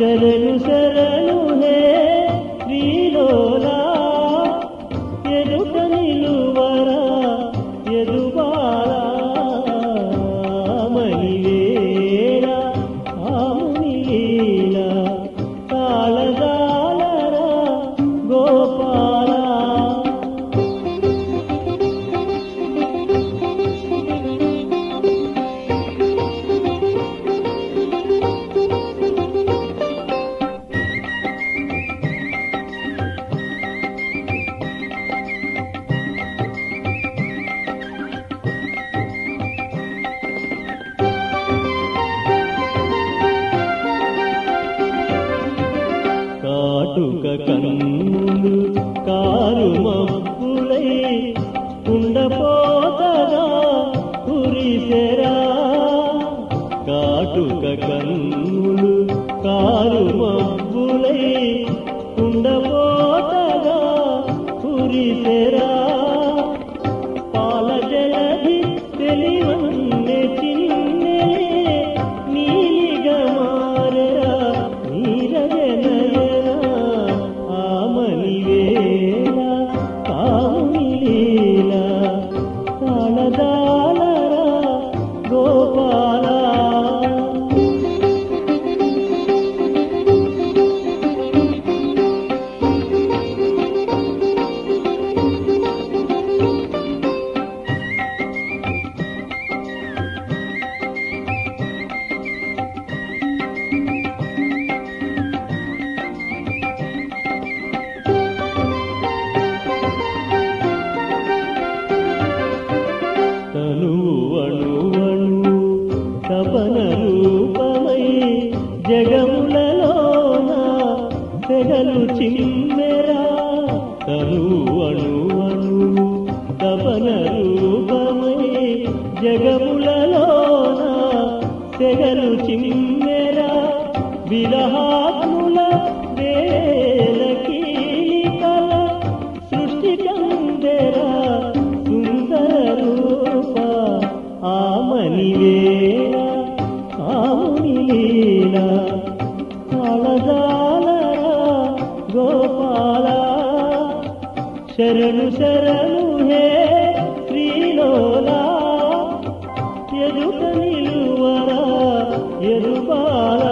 శరణు శరణు హే శ్రీలోలా ఎదుట నిలువరా ఎదుబాలా మణివేలా ఆమునిలీలా తాళదాలరా గోపాలా కాటుక కన్నులు కారు మబ్బులై ఉండపోతగా కురిసెరా కాటుక కన్నులు కారు మబ్బులై ఉండపోతగా కురిసెరా పాల జలధి తెలివన్నే చిన్నె నీలిగా మారెరా నీరజనయనా ఆమని వేళ కామిలీల తాళదాలరా గోపాల తనువు అణువణు తపన రూపమై జగములలోన తెగలు చిమ్మెరా తనువు అణువణు తపన రూపమై జగములలోన తెగలు చిమ్మెరా విరహాత్ముల వేల కీలికల సృష్టి కందెరా సుందర రూప ఆమని వేళ ఆముని లీల కాళజాలరా గోపాల శరణు శరణు హే శ్రీలోలా ఎదుట నిలువరా ఎదుబాల